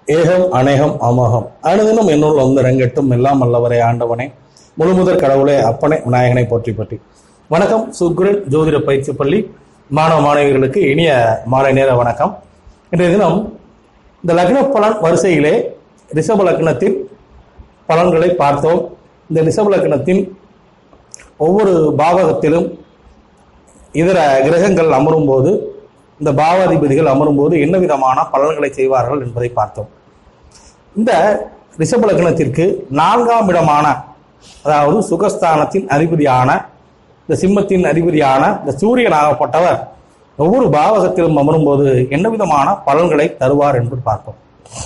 ஏகம் அநேகம் அமோகம் அனுதினம் என்னுள் வந்து ரங்கெட்டும் எல்லாம் அல்லவரே ஆண்டவனே முழுமுதற் கடவுளே அப்பனே விநாயகனை போற்றி பற்றி வணக்கம் சுக்ரன் ஜோதிட பயிற்சி பள்ளி மாணவ மாணவியர்களுக்கு இனிய மாலை நேர வணக்கம் இன்றைய தினம் இந்த லக்ன பலன் வரிசையிலே ரிஷப லக்னத்தின் பலன்களை பார்த்தோம் இந்த ரிஷப லக்னத்தின் ஒவ்வொரு பாவகத்திலும் இதர கிரகங்கள் அமரும் போது இந்த பாவாதிபதிகள் அமரும் போது என்ன விதமான பலன்களை செய்வார்கள் என்பதை பார்த்தோம் இந்த ரிஷப லக்னத்திற்கு நான்காம் இடமான அதாவது சுகஸ்தானத்தின் அதிபதியான இந்த சிம்மத்தின் அதிபதியான இந்த சூரியனாகப்பட்டவர் ஒவ்வொரு பாவகத்திலும் அமரும் போது என்ன விதமான பலன்களை தருவார் என்று பார்ப்போம்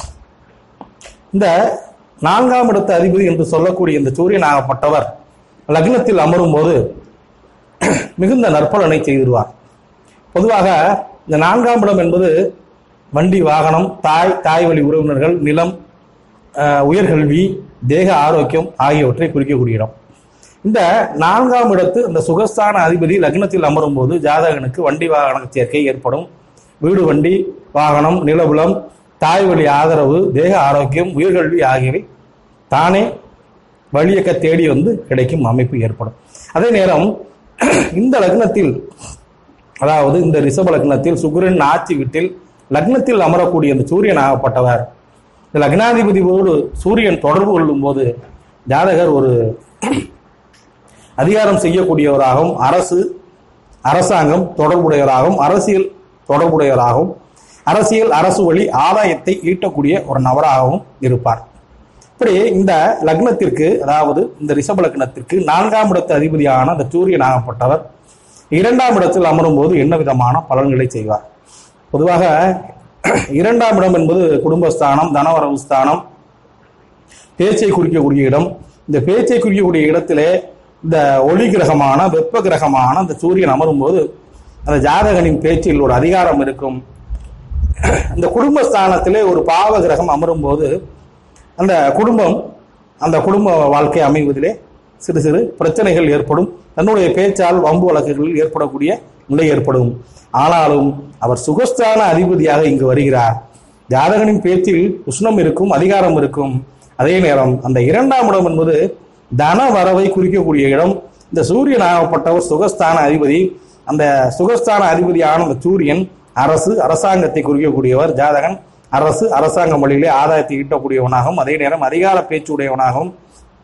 இந்த நான்காம் இடத்து அதிபதி என்று சொல்லக்கூடிய இந்த சூரியனாகப்பட்டவர் லக்னத்தில் அமரும் போது மிகுந்த நற்பலனை செய்திருவார் பொதுவாக இந்த நான்காம் இடம் என்பது வண்டி வாகனம் தாய் தாய் வழி உறவினர்கள் நிலம் அஹ், உயர்கல்வி தேக ஆரோக்கியம் ஆகியவற்றை குறிக்கக்கூடிய இடம் இந்த நான்காம் இடத்து இந்த சுகஸ்தான அதிபதி லக்னத்தில் அமரும் போது ஜாதகனுக்கு வண்டி வாகன சேர்க்கை ஏற்படும் வீடு வண்டி வாகனம் நிலபுலம் தாய் வழி ஆதரவு தேக ஆரோக்கியம் உயர்கல்வி ஆகியவை தானே வழியக்க தேடி வந்து கிடைக்கும் அமைப்பு ஏற்படும் அதே நேரம் இந்த லக்னத்தில் அதாவது இந்த ரிஷப லக்னத்தில் சுக்கிரன் ஆட்சி வீட்டில் லக்னத்தில் அமரக்கூடிய இந்த சூரியன் ஆகப்பட்டவர் இந்த லக்னாதிபதியோடு சூரியன் தொடர்பு கொள்ளும் போது ஜாதகர் ஒரு அதிகாரம் செய்யக்கூடியவராகவும் அரசு அரசாங்கம் தொடர்புடையவராகவும் அரசியல் தொடர்புடையவராகவும் அரசியல் அரசு வழி ஆதாயத்தை ஈட்டக்கூடிய ஒரு நபராகவும் இருப்பார் இப்படி இந்த லக்னத்திற்கு அதாவது இந்த ரிஷப லக்னத்திற்கு நான்காம் இடத்து அதிபதியான இந்த சூரியன் ஆகப்பட்டவர் இரண்டாம் இடத்தில் அமரும் போது என்ன விதமான பலன்களை செய்வார் பொதுவாக இரண்டாம் இடம் என்பது குடும்பஸ்தானம் தனவரவு ஸ்தானம் பேச்சை குறிக்கக்கூடிய இடம் இந்த பேச்சை குறிக்கக்கூடிய இடத்திலே இந்த ஒளி கிரகமான வெப்ப கிரகமான இந்த சூரியன் அமரும் போது அந்த ஜாதகனின் பேச்சில் ஒரு அதிகாரம் இருக்கும் இந்த குடும்பஸ்தானத்திலே ஒரு பாவ கிரகம் அமரும் போது அந்த குடும்பம் அந்த குடும்ப வாழ்க்கை அமைவதிலே சிறு சிறு பிரச்சனைகள் ஏற்படும் தன்னுடைய பேச்சால் வம்பு வழக்குகளில் ஏற்படக்கூடிய நிலை ஏற்படும் ஆனாலும் அவர் சுகஸ்தான அதிபதியாக இங்கு வருகிறார் ஜாதகனின் பேச்சில் உஷ்ணம் இருக்கும் அதிகாரம் இருக்கும் அதே நேரம் அந்த இரண்டாம் இடம் என்பது தன வரவை குறிக்கக்கூடிய இடம் இந்த சூரியன் ஆகப்பட்டவர் சுகஸ்தான அதிபதி அந்த சுகஸ்தான அதிபதியான அந்த சூரியன் அரசு அரசாங்கத்தை குறிக்கக்கூடியவர் ஜாதகன் அரசு அரசாங்கம் வழியிலே ஆதாயத்தை ஈட்டக்கூடியவனாகவும் அதே நேரம் அதிகார பேச்சுடையவனாகவும்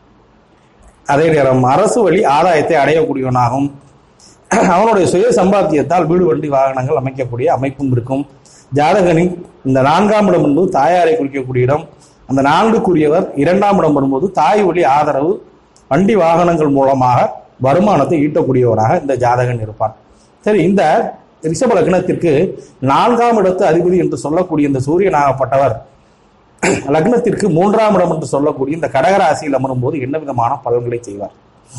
அதே நேரம் அரசு வழி ஆதாயத்தை அடையக்கூடியவனாகவும் அவனுடைய சுய சம்பாத்தியத்தால் வீடு வண்டி வாகனங்கள் அமைக்கக்கூடிய அமைப்பும் இருக்கும் ஜாதகனின் இந்த நான்காம் இடம் என்பது தாயாரை குறிக்கக்கூடிய இடம் அந்த நான்குக்குரியவர் இரண்டாம் இடம் வரும்போது தாய் வழி ஆதரவு வண்டி வாகனங்கள் மூலமாக வருமானத்தை ஈட்டக்கூடியவராக இந்த ஜாதகன் இருப்பார் சரி இந்த ரிஷப லக்னத்திற்கு நான்காம் இடத்து அதிபதி என்று சொல்லக்கூடிய இந்த சூரியனாகப்பட்டவர் லக்னத்திற்கு மூன்றாம் இடம் என்று சொல்லக்கூடிய இந்த கடகராசியில் அமரும் போது என்ன விதமான பலன்களை செய்வார்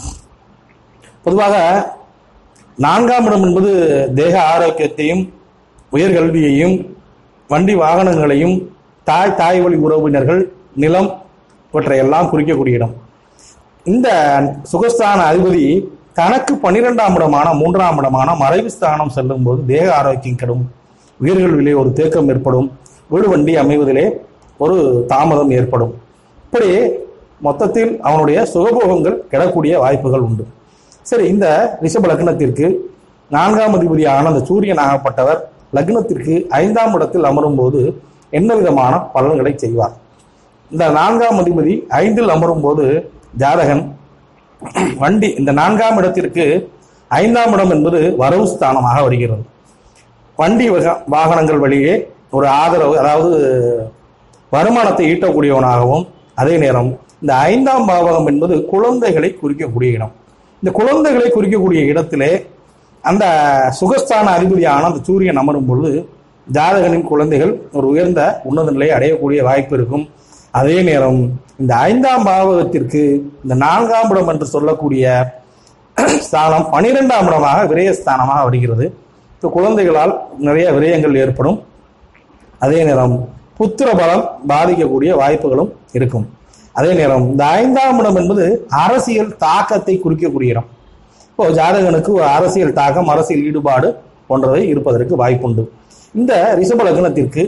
பொதுவாக நான்காம் இடம் என்பது தேக ஆரோக்கியத்தையும் உயர்கல்வியையும் வண்டி வாகனங்களையும் தாய் தாய் வழி உறவினர்கள் நிலம் இவற்றையெல்லாம் குறிக்கக்கூடிய இடம் இந்த சுகஸ்தான அதிபதி தனக்கு பன்னிரெண்டாம் இடமான மூன்றாம் இடமான மறைவு ஸ்தானம் செல்லும் போது தேக ஆரோக்கியம் கெடும் உயிர்கல்விலே ஒரு தேக்கம் ஏற்படும் வீடு வண்டி அமைவதிலே ஒரு தாமதம் ஏற்படும் இப்படி மொத்தத்தில் அவனுடைய சுகபோகங்கள் கெடக்கூடிய வாய்ப்புகள் உண்டு சரி இந்த ரிஷப லக்னத்திற்கு நான்காம் அதிபதியான அந்த சூரியன் ஆகப்பட்டவர் லக்னத்திற்கு ஐந்தாம் இடத்தில் அமரும் போது என்ன விதமான பலன்களை செய்வார் இந்த நான்காம் அதிபதி ஐந்தில் அமரும் போது ஜாதகன் வண்டி இந்த நான்காம் இடத்திற்கு ஐந்தாம் இடம் என்பது வரவு ஸ்தானமாக வருகிறது வண்டி வக- வாகனங்கள் வழியே ஒரு ஆதரவு அதாவது வருமானத்தை ஈட்டக்கூடியவனாகவும் அதே நேரம் இந்த ஐந்தாம் பாவகம் என்பது குழந்தைகளை குறிக்கக்கூடிய இடம் இந்த குழந்தைகளை குறிக்கக்கூடிய இடத்திலே அந்த சுகஸ்தான அதிபதியான அந்த சூரியன் அமரும் பொழுது ஜாதகனின் குழந்தைகள் ஒரு உயர்ந்த உன்னத நிலையை அடையக்கூடிய வாய்ப்பு இருக்கும் அதே நேரம் இந்த ஐந்தாம் பாவகத்திற்கு இந்த நான்காம் இடம் என்று சொல்லக்கூடிய ஸ்தானம் பனிரெண்டாம் இடமாக விரயஸ்தானமாக வருகிறது இப்போ குழந்தைகளால் நிறைய விரயங்கள் ஏற்படும் அதே நேரம் புத்திர பலம் பாதிக்கக்கூடிய வாய்ப்புகளும் இருக்கும் அதே நேரம் இந்த ஐந்தாம் இடம் என்பது அரசியல் தாக்கத்தை குறிக்கக்கூடிய இடம் இப்போ ஜாதகனுக்கு ஒரு அரசியல் தாக்கம் அரசியல் ஈடுபாடு போன்றவை இருப்பதற்கு வாய்ப்புண்டு இந்த ரிஷப லக்னத்திற்கு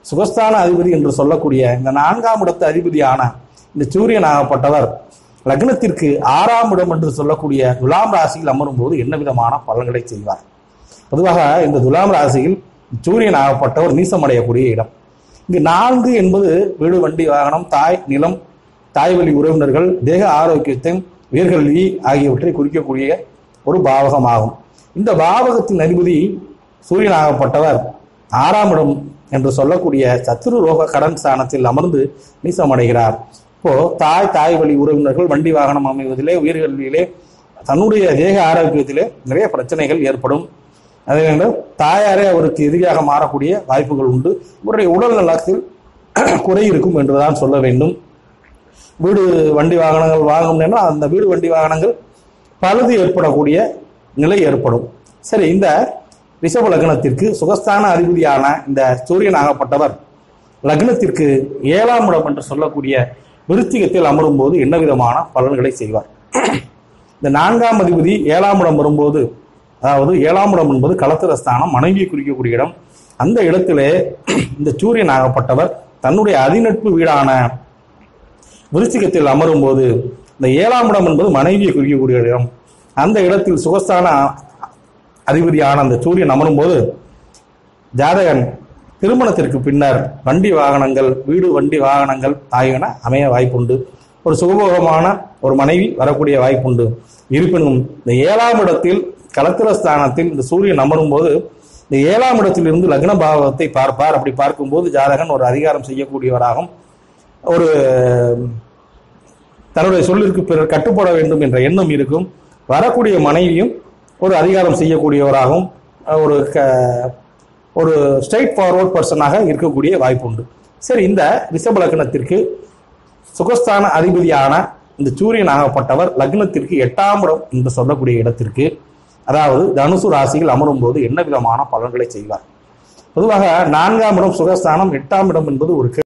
சுகஸ்தான அதிபதி என்று சொல்லக்கூடிய இந்த நான்காம் இடத்து அதிபதியான இந்த சூரியன் ஆகப்பட்டவர் லக்னத்திற்கு ஆறாம் இடம் என்று சொல்லக்கூடிய துலாம் ராசியில் அமரும் போது என்ன விதமான பலன்களை செய்வார் பொதுவாக இந்த துலாம் ராசியில் சூரியன் ஆகப்பட்டவர் நீசமடையக்கூடிய இடம் இங்கு நான்கு என்பது வீடு வண்டி வாகனம் தாய் நிலம் தாய் வழி உறவினர்கள் தேக ஆரோக்கியத்தை உயர்கல்வி ஆகியவற்றை குறிக்கக்கூடிய ஒரு பாவகமாகும் இந்த பாவகத்தின் அதிபதி சூரியன் ஆகப்பட்டவர் ஆறாம் இடம் என்று சொல்லக்கூடிய சத்துரு ரோக கடன் ஸ்தானத்தில் அமர்ந்து நீசமடைகிறார் இப்போ தாய் தாய் வழி உறவினர்கள் வண்டி வாகனம் அமைவதிலே உயர்கல்வியிலே தன்னுடைய தேக ஆரோக்கியத்திலே நிறைய பிரச்சனைகள் ஏற்படும் அதே நேரம் தாயாரே அவருக்கு எதிரியாக மாறக்கூடிய வாய்ப்புகள் உண்டு இவருடைய உடல் நலத்தில் குறை இருக்கும் என்றுதான் சொல்ல வேண்டும் வீடு வண்டி வாகனங்கள் வாங்கணும்னா அந்த வீடு வண்டி வாகனங்கள் பழுது ஏற்படக்கூடிய நிலை ஏற்படும் சரி இந்த ரிஷப லக்னத்திற்கு சுகஸ்தான அதிபதியான இந்த சூரியன் ஆகப்பட்டவர் லக்னத்திற்கு ஏழாம் இடம் என்று சொல்லக்கூடிய விருத்திகத்தில் அமரும் போது என்ன விதமான பலன்களை செய்வார் இந்த நான்காம் அதிபதி ஏழாம் இடம் வரும்போது அதாவது ஏழாம் இடம் என்பது களத்திரஸ்தானம் மனைவியை குறிக்கக்கூடிய இடம் அந்த இடத்திலே இந்த சூரியன் ஆகப்பட்டவர் தன்னுடைய அதிநட்பு வீடான விருச்சிகத்தில் அமரும் போது இந்த ஏழாம் இடம் என்பது மனைவியை குறிக்கக்கூடிய இடம் அந்த இடத்தில் சுகஸ்தான அதிபதியான அந்த சூரியன் அமரும் போது ஜாதகன் திருமணத்திற்கு பின்னர் வண்டி வாகனங்கள் வீடு வண்டி வாகனங்கள் ஆகியன அமைய வாய்ப்புண்டு ஒரு சுகபோகமான ஒரு மனைவி வரக்கூடிய வாய்ப்புண்டு இருப்பினும் இந்த ஏழாம் இடத்தில் கலத்திரஸ்தானத்தில் இந்த சூரியன் அமரும் போது இந்த ஏழாம் இடத்திலிருந்து லக்ன பாவத்தை பார்ப்பார் அப்படி பார்க்கும்போது ஜாதகன் ஒரு அதிகாரம் செய்யக்கூடியவராகும் ஒரு தன்னுடைய சொல்லிற்கு பிறர் கட்டுப்பட வேண்டும் என்ற எண்ணம் இருக்கும் வரக்கூடிய மனைவியும் ஒரு அதிகாரம் செய்யக்கூடியவராகவும் ஒரு க ஒரு ஸ்ட்ரைட் ஃபார்வர்ட் பர்சனாக இருக்கக்கூடிய வாய்ப்பு உண்டு சரி இந்த ரிஷப லக்னத்திற்கு சுகஸ்தான அதிபதியான இந்த சூரியன் ஆகப்பட்டவர் லக்னத்திற்கு எட்டாம் இடம் என்று சொல்லக்கூடிய இடத்திற்கு அதாவது தனுசு ராசியில் அமரும் போது என்ன விதமான பலன்களை செய்வார் பொதுவாக நான்காம் இடம் சுகஸ்தானம் எட்டாம் இடம் என்பது ஒரு